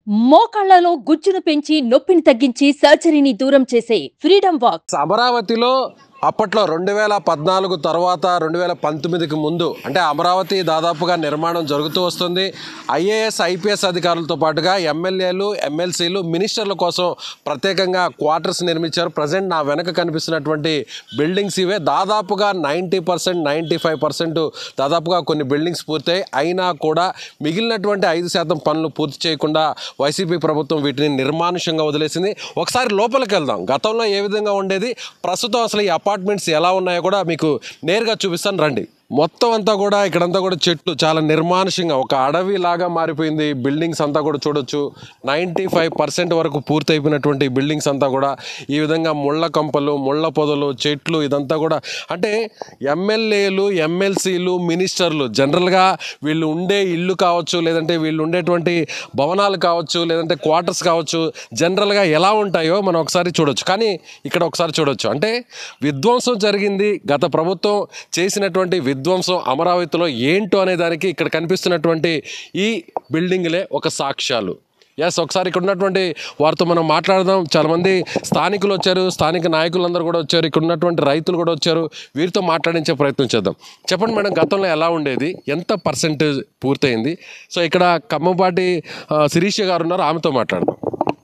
మోకాళ్లలో గుజ్జును పెంచి నొప్పిని తగ్గించి సర్జరీని దూరం చేసే ఫ్రీడమ్ వాక్ అమరావతిలో అప్పట్లో రెండు వేల పద్నాలుగు తర్వాత రెండు వేల పంతొమ్మిదికి ముందు అంటే అమరావతి దాదాపుగా నిర్మాణం జరుగుతూ వస్తుంది ఐఏఎస్ ఐపీఎస్ అధికారులతో పాటుగా ఎమ్మెల్యేలు ఎమ్మెల్సీలు మినిస్టర్ల కోసం ప్రత్యేకంగా క్వార్టర్స్ నిర్మించారు ప్రజెంట్ నా వెనక కనిపిస్తున్నటువంటి బిల్డింగ్స్ ఇవే దాదాపుగా ninety percent ninety five percent దాదాపుగా కొన్ని బిల్డింగ్స్ పూర్తయి అయినా కూడా మిగిలినటువంటి ఐదు శాతం పనులు పూర్తి చేయకుండా వైసీపీ ప్రభుత్వం వీటిని నిర్మానుష్యంగా వదిలేసింది ఒకసారి లోపలికి వెళ్దాం గతంలో ఏ విధంగా ఉండేది ప్రస్తుతం అసలు ఈ అపార్ట్మెంట్స్ ఎలా ఉన్నాయో కూడా మీకు నేరుగా చూపిస్తాను రండి మొత్తం అంతా కూడా ఇక్కడంతా కూడా చెట్లు చాలా నిర్మానుష్యంగా ఒక అడవి లాగా మారిపోయింది బిల్డింగ్స్ అంతా కూడా చూడొచ్చు నైంటీ ఫైవ్ పర్సెంట్ వరకు పూర్తయిపోయినటువంటి బిల్డింగ్స్ అంతా కూడా ఈ విధంగా ముళ్ళ కంపలు ముళ్ళ పొదలు చెట్లు ఇదంతా కూడా అంటే ఎమ్మెల్యేలు ఎమ్మెల్సీలు మినిస్టర్లు జనరల్గా వీళ్ళు ఉండే ఇల్లు కావచ్చు లేదంటే వీళ్ళు ఉండేటువంటి భవనాలు కావచ్చు లేదంటే క్వార్టర్స్ కావచ్చు జనరల్గా ఎలా ఉంటాయో మనం ఒకసారి చూడొచ్చు కానీ ఇక్కడ ఒకసారి చూడొచ్చు అంటే విధ్వంసం జరిగింది గత ప్రభుత్వం చేసినటువంటి విధ్వంసం అమరావతిలో ఏంటో అనే దానికి ఇక్కడ కనిపిస్తున్నటువంటి ఈ బిల్డింగ్లే ఒక సాక్ష్యాలు ఎస్ ఒకసారి ఇక్కడ ఉన్నటువంటి వారితో మనం మాట్లాడదాం చాలామంది స్థానికులు వచ్చారు స్థానిక నాయకులందరూ కూడా వచ్చారు ఇక్కడ ఉన్నటువంటి రైతులు కూడా వచ్చారు వీరితో మాట్లాడించే ప్రయత్నం చేద్దాం చెప్పండి మేడం గతంలో ఎలా ఉండేది ఎంత పర్సెంటేజ్ పూర్తయింది సో ఇక్కడ ఖమ్మంపాటి ఆ, శిరీష గారు ఉన్నారు ఆమెతో మాట్లాడదాం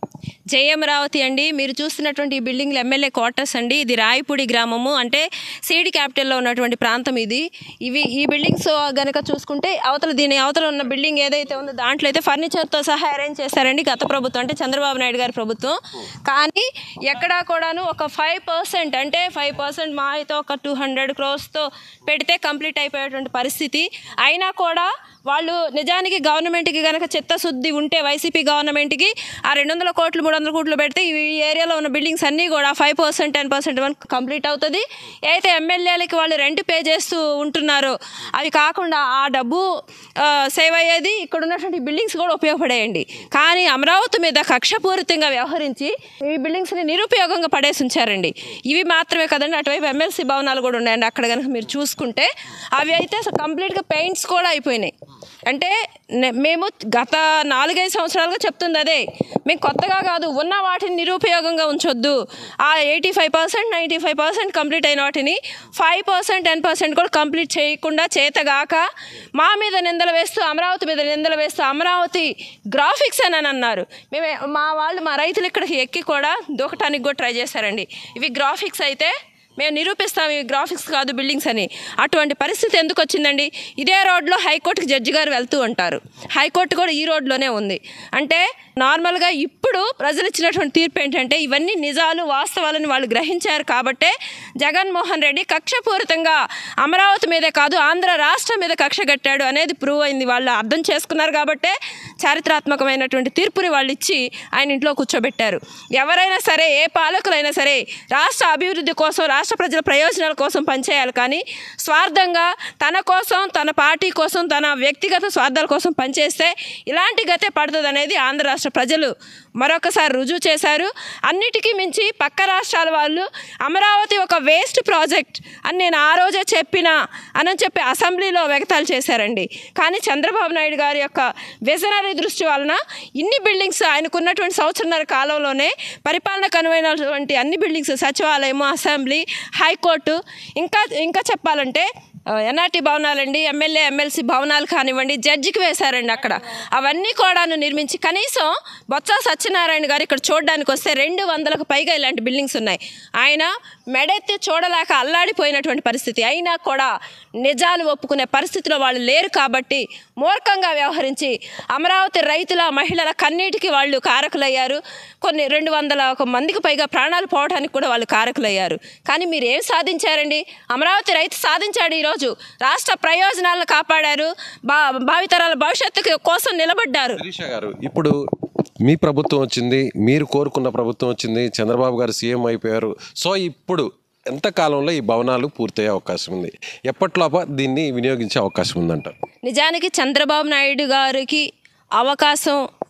జై అమరావతి అండి మీరు చూస్తున్నటువంటి ఈ బిల్డింగ్లు ఎమ్మెల్యే క్వార్టర్స్ అండి ఇది రాయపూడి గ్రామము అంటే సీడి క్యాపిటల్లో ఉన్నటువంటి ప్రాంతం ఇది ఇవి ఈ బిల్డింగ్స్ గనక చూసుకుంటే అవతల దీని అవతల ఉన్న బిల్డింగ్ ఏదైతే ఉందో దాంట్లో అయితే ఫర్నిచర్తో సహా అరేంజ్ చేశారండి గత ప్రభుత్వం అంటే చంద్రబాబు నాయుడు గారి ప్రభుత్వం కానీ ఎక్కడా కూడాను ఒక ఫైవ్ పర్సెంట్ అంటే ఫైవ్ పర్సెంట్ మా అయితే ఒక టూ హండ్రెడ్ క్రోర్స్తో పెడితే కంప్లీట్ అయిపోయేటువంటి పరిస్థితి అయినా కూడా వాళ్ళు నిజానికి గవర్నమెంట్కి కనుక చిత్తశుద్ధి ఉంటే వైసీపీ గవర్నమెంట్కి ఆ రెండు వందల కోట్లు మూడు వందల కోట్లు పెడితే ఈ ఏరియాలో ఉన్న బిల్డింగ్స్ అన్నీ కూడా ఫైవ్ పర్సెంట్ టెన్ పర్సెంట్ వరకు కంప్లీట్ అవుతుంది అయితే ఎమ్మెల్యేలకి వాళ్ళు రెంట్ పే చేస్తూ ఉంటున్నారో అవి కాకుండా ఆ డబ్బు ఆ, సేవ్ అయ్యేది ఇక్కడ ఉన్నటువంటి బిల్డింగ్స్ కూడా ఉపయోగపడేయండి కానీ అమరావతి మీద కక్షపూరితంగా వ్యవహరించి ఈ బిల్డింగ్స్ని నిరుపయోగంగా పడేసి ఉంచారండి ఇవి మాత్రమే కదండి అటువైపు ఎమ్మెల్సీ భవనాలు కూడా ఉన్నాయండి అక్కడ కనుక మీరు చూసుకుంటే అవి అయితే అసలు కంప్లీట్గా పెయింట్స్ కూడా అయిపోయినాయి అంటే నే- మేము గత నాలుగైదు సంవత్సరాలుగా చెప్తుంది అదే మేము కొత్తగా కాదు ఉన్న వాటిని నిరుపయోగంగా ఉంచొద్దు ఆ eighty five percent ninety five percent complete అయిన వాటిని ఫైవ్ పర్సెంట్ టెన్ పర్సెంట్ కూడా కంప్లీట్ చేయకుండా చేతగాక మా మీద నిందలు వేస్తూ అమరావతి మీద నిందలు వేస్తూ అమరావతి గ్రాఫిక్స్ అని అని అన్నారు మేము మా వాళ్ళు మా రైతులు ఇక్కడికి ఎక్కి కూడా దూకటానికి కూడా ట్రై చేశారండి ఇవి గ్రాఫిక్స్ అయితే మేము నిరూపిస్తాం ఇవి గ్రాఫిక్స్ కాదు బిల్డింగ్స్ అని అటువంటి పరిస్థితి ఎందుకు వచ్చిందండి ఇదే రోడ్లో హైకోర్టుకి జడ్జి గారు వెళ్తూ ఉంటారు హైకోర్టు కూడా ఈ రోడ్లోనే ఉంది అంటే నార్మల్గా ఇప్పుడు ప్రజలు ఇచ్చినటువంటి తీర్పు ఏంటంటే ఇవన్నీ నిజాలు వాస్తవాలని వాళ్ళు గ్రహించారు కాబట్టే జగన్మోహన్ రెడ్డి కక్షపూరితంగా అమరావతి మీదే కాదు ఆంధ్ర రాష్ట్రం మీద కక్ష కట్టాడు అనేది ప్రూవ్ అయింది వాళ్ళు అర్థం చేసుకున్నారు కాబట్టే చారిత్రాత్మకమైనటువంటి తీర్పుని వాళ్ళు ఇచ్చి ఆయన ఇంట్లో కూర్చోబెట్టారు ఎవరైనా సరే ఏ పాలకులైనా సరే రాష్ట్ర అభివృద్ధి కోసం రాష్ట్ర ప్రజల ప్రయోజనాల కోసం పనిచేయాలి కానీ స్వార్థంగా తన కోసం తన పార్టీ కోసం తన వ్యక్తిగత స్వార్థాల కోసం పనిచేస్తే ఇలాంటి గతే పడుతుంది అనేది ఆంధ్ర రాష్ట్ర ప్రజలు మరొకసారి రుజువు చేశారు అన్నిటికీ మించి పక్క రాష్ట్రాల వాళ్ళు అమరావతి ఒక వేస్ట్ ప్రాజెక్ట్ అని నేను ఆ రోజే చెప్పిన అని చెప్పి అసెంబ్లీలో వెగతాలు చేశారండి కానీ చంద్రబాబు నాయుడు గారి యొక్క విజనరీ దృష్టి వలన ఇన్ని బిల్డింగ్స్ ఆయనకున్నటువంటి సంవత్సరన్నర కాలంలోనే పరిపాలనకు అనువైనటువంటి అన్ని బిల్డింగ్స్ సచివాలయము అసెంబ్లీ హైకోర్టు ఇంకా ఇంకా చెప్పాలంటే ఎన్ఆర్టీ భవనాలండి ఎమ్మెల్యే ఎమ్మెల్సీ భవనాలు కానివ్వండి జడ్జికి వేశారండి అక్కడ అవన్నీ కూడాను నిర్మించి కనీసం బొత్స సత్యనారాయణ గారు ఇక్కడ చూడడానికి వస్తే రెండు వందలకు పైగా ఇలాంటి బిల్డింగ్స్ ఉన్నాయి ఆయన మెడెత్తి చూడలేక అల్లాడిపోయినటువంటి పరిస్థితి అయినా కూడా నిజాలు ఒప్పుకునే పరిస్థితిలో వాళ్ళు లేరు కాబట్టి మూర్ఖంగా వ్యవహరించి అమరావతి రైతుల మహిళల కన్నీటికి వాళ్ళు కారకులయ్యారు కొన్ని రెండు వందల ఒక మందికి పైగా ప్రాణాలు పోవడానికి కూడా వాళ్ళు కారకులయ్యారు కానీ మీరు ఏం సాధించారండి అమరావతి రైతు సాధించాడు ఈరోజు రాష్ట్ర ప్రయోజనాలను కాపాడారు బా భావితరాల భవిష్యత్తు కోసం నిలబడ్డారు శిరీష గారు ఇప్పుడు మీ ప్రభుత్వం వచ్చింది మీరు కోరుకున్న ప్రభుత్వం వచ్చింది చంద్రబాబు గారు సీఎం అయిపోయారు సో ఇప్పుడు ఎంత కాలంలో ఈ భవనాలు పూర్తయ్యే అవకాశం ఉంది ఎప్పట్లోప దీన్ని వినియోగించే అవకాశం ఉందంట నిజానికి చంద్రబాబు నాయుడు గారికి అవకాశం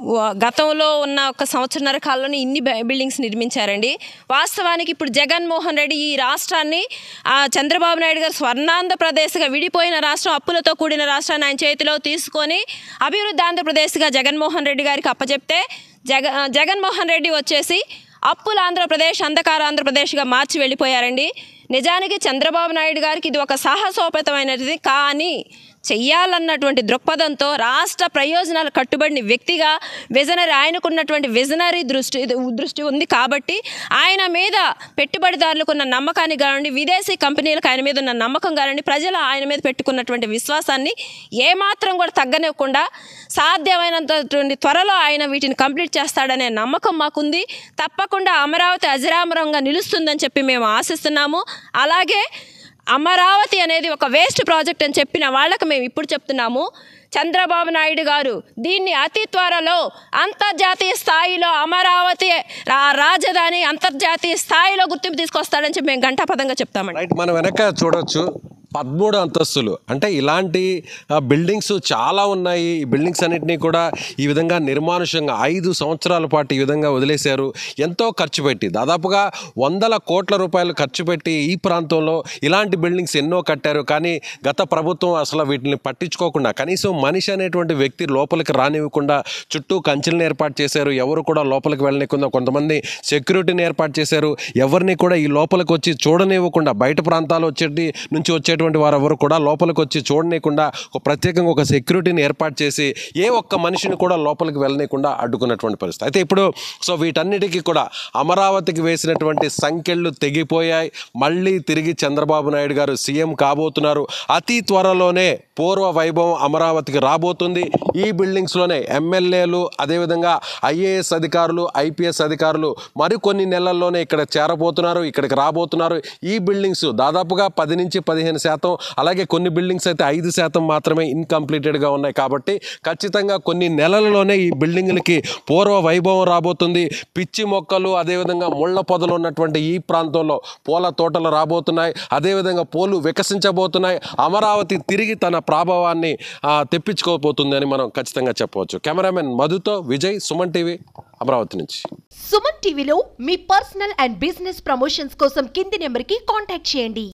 వ- గతంలో ఉన్న ఒక సంవత్సరన్నర కాలంలోనే ఇన్ని బి- బిల్డింగ్స్ నిర్మించారండి వాస్తవానికి ఇప్పుడు జగన్మోహన్ రెడ్డి ఈ రాష్ట్రాన్ని ఆ చంద్రబాబు నాయుడు గారు స్వర్ణాంధ్రప్రదేశ్గా విడిపోయిన రాష్ట్రం అప్పులతో కూడిన రాష్ట్రాన్ని ఆయన చేతిలో తీసుకొని అభివృద్ధి ఆంధ్రప్రదేశ్గా జగన్మోహన్ రెడ్డి గారికి అప్పచెప్తే జగ జగన్మోహన్ రెడ్డి వచ్చేసి అప్పుల ఆంధ్రప్రదేశ్ అంధకార ఆంధ్రప్రదేశ్గా మార్చి వెళ్ళిపోయారండి నిజానికి చంద్రబాబు నాయుడు గారికి ఇది ఒక సాహసోపేతమైనది కానీ చెయ్యాలన్నటువంటి దృక్పథంతో రాష్ట్ర ప్రయోజనాలు కట్టుబడిన వ్యక్తిగా విజనరీ ఆయనకున్నటువంటి విజనరీ దృష్టి దృష్టి ఉంది కాబట్టి ఆయన మీద పెట్టుబడిదారులకు ఉన్న నమ్మకాన్ని కానివ్వండి విదేశీ కంపెనీలకు ఆయన మీద ఉన్న నమ్మకం కానివ్వండి ప్రజలు ఆయన మీద పెట్టుకున్నటువంటి విశ్వాసాన్ని ఏమాత్రం కూడా తగ్గనివ్వకుండా సాధ్యమైనంతటువంటి త్వరలో ఆయన వీటిని కంప్లీట్ చేస్తాడనే నమ్మకం మాకుంది తప్పకుండా అమరావతి అజరామరంగా నిలుస్తుందని చెప్పి మేము ఆశిస్తున్నాము అలాగే అమరావతి అనేది ఒక వేస్ట్ ప్రాజెక్ట్ అని చెప్పిన వాళ్ళకి మేము ఇప్పుడు చెప్తున్నాము చంద్రబాబు నాయుడు గారు దీన్ని అతి త్వరలో అంతర్జాతీయ స్థాయిలో అమరావతి రా- రాజధాని అంతర్జాతీయ స్థాయిలో గుర్తింపు తీసుకొస్తాడని చెప్పి మేము గంటాపదంగా చెప్తామండి రైట్ మనం వెనక చూడొచ్చు పదమూడు అంతస్తులు అంటే ఇలాంటి ఆ, బిల్డింగ్స్ చాలా ఉన్నాయి ఈ బిల్డింగ్స్ అన్నింటినీ కూడా ఈ విధంగా నిర్మానుషంగా ఐదు సంవత్సరాల పాటు ఈ విధంగా వదిలేశారు ఎంతో ఖర్చు పెట్టి దాదాపుగా వందల కోట్ల రూపాయలు ఖర్చు పెట్టి ఈ ప్రాంతంలో ఇలాంటి బిల్డింగ్స్ ఎన్నో కట్టారు కానీ గత ప్రభుత్వం అసలు వీటిని పట్టించుకోకుండా కనీసం మనిషి అనేటువంటి వ్యక్తి లోపలికి రానివ్వకుండా చుట్టూ కంచెలను ఏర్పాటు చేశారు ఎవరు కూడా లోపలికి వెళ్ళనివ్వకుండా కొంతమంది సెక్యూరిటీని ఏర్పాటు చేశారు ఎవరిని కూడా ఈ లోపలికి వచ్చి చూడనివ్వకుండా బయట ప్రాంతాలు వచ్చేటి నుంచి వచ్చేటువంటి వారు ఎవరు కూడా లోపలికి వచ్చి చూడనీయకుండా ఒక ప్రత్యేకంగా ఒక సెక్యూరిటీని ఏర్పాటు చేసి ఏ ఒక్క మనిషిని కూడా లోపలికి వెళ్ళనీయకుండా అడ్డుకున్నటువంటి పరిస్థితి అయితే ఇప్పుడు సో వీటన్నిటికీ కూడా అమరావతికి వేసినటువంటి సంఖ్యలు తెగిపోయాయి మళ్ళీ తిరిగి చంద్రబాబు నాయుడు గారు సీఎం కాబోతున్నారు అతి త్వరలోనే పూర్వ వైభవం అమరావతికి రాబోతుంది ఈ బిల్డింగ్స్లోనే ఎమ్మెల్యేలు అదేవిధంగా ఐఏఎస్ అధికారులు ఐపీఎస్ అధికారులు మరికొన్ని నెలల్లోనే ఇక్కడ చేరబోతున్నారు ఇక్కడికి రాబోతున్నారు ఈ బిల్డింగ్స్ దాదాపుగా పది నుంచి పదిహేను శాతం అలాగే కొన్ని బిల్డింగ్స్ అయితే ఐదు శాతం మాత్రమే ఇన్కంప్లీటెడ్గా ఉన్నాయి కాబట్టి ఖచ్చితంగా కొన్ని నెలలలోనే ఈ బిల్డింగ్లకి పూర్వ వైభవం రాబోతుంది పిచ్చి మొక్కలు అదేవిధంగా ముళ్ళ పొదలు ఉన్నటువంటి ఈ ప్రాంతంలో పూల తోటలు రాబోతున్నాయి అదేవిధంగా పూలు వికసించబోతున్నాయి అమరావతి తిరిగి తన ప్రాభవాన్ని ఆ, తెప్పించుకోబోతుంది అని మనం ఖచ్చితంగా చెప్పవచ్చు కెమెరామెన్ మధుతో విజయ్ సుమన్ టీవీ అమరావతి నుంచి సుమన్ టీవీలో మీ పర్సనల్ అండ్ బిజినెస్ ప్రమోషన్స్ కోసం కింది నెంబర్కి కాంటాక్ట్ చేయండి